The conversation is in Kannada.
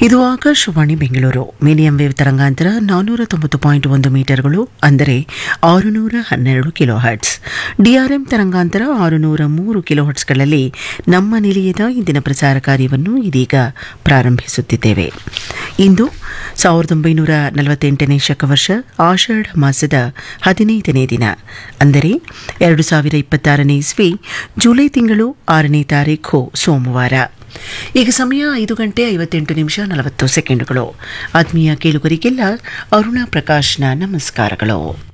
ಇದು ಆಕಾಶವಾಣಿ ಬೆಂಗಳೂರು ಮೀಡಿಯಂ ವೇವ್ ತರಂಗಾಂತರ ನಾನ್ನೂರ ತೊಂಬತ್ತು ಪಾಯಿಂಟ್ ಒಂದು ಮೀಟರ್ಗಳು ಅಂದರೆ ಆರುನೂರ ಹನ್ನೆರಡು ಕಿಲೋ ಹರ್ಟ್ಸ್ ಡಿಆರ್ಎಂ ತರಂಗಾಂತರ ಆರುನೂರ ಮೂರು ಕಿಲೋ ಹರ್ಟ್ಸ್ಗಳಲ್ಲಿ ನಮ್ಮ ನಿಲಯದ ಇಂದಿನ ಪ್ರಸಾರ ಕಾರ್ಯವನ್ನು ಇದೀಗ ಪ್ರಾರಂಭಿಸುತ್ತಿದ್ದೇವೆ ಇಂದು ಸಾವಿರದ ಒಂಬೈನೂರ ನಲವತ್ತೆಂಟನೇ ಶಕವರ್ಷ ಆಷಾಢ ಮಾಸದ ಹದಿನೈದನೇ ದಿನ ಅಂದರೆ ಎರಡು ಸಾವಿರ ಇಪ್ಪತ್ತಾರನೇ ಇಸ್ವಿ ಜುಲೈ ತಿಂಗಳು ಆರನೇ ತಾರೀಖು ಸೋಮವಾರ ಈಗ ಸಮಯ ಐದು ಗಂಟೆ ಐವತ್ತೆಂಟು ನಿಮಿಷ ನಲವತ್ತು ಸೆಕೆಂಡುಗಳು ಆತ್ಮೀಯ ಕೇಳುಗರಿಗೆಲ್ಲ ಅರುಣಾ ಪ್ರಕಾಶ್ನ ನಮಸ್ಕಾರಗಳು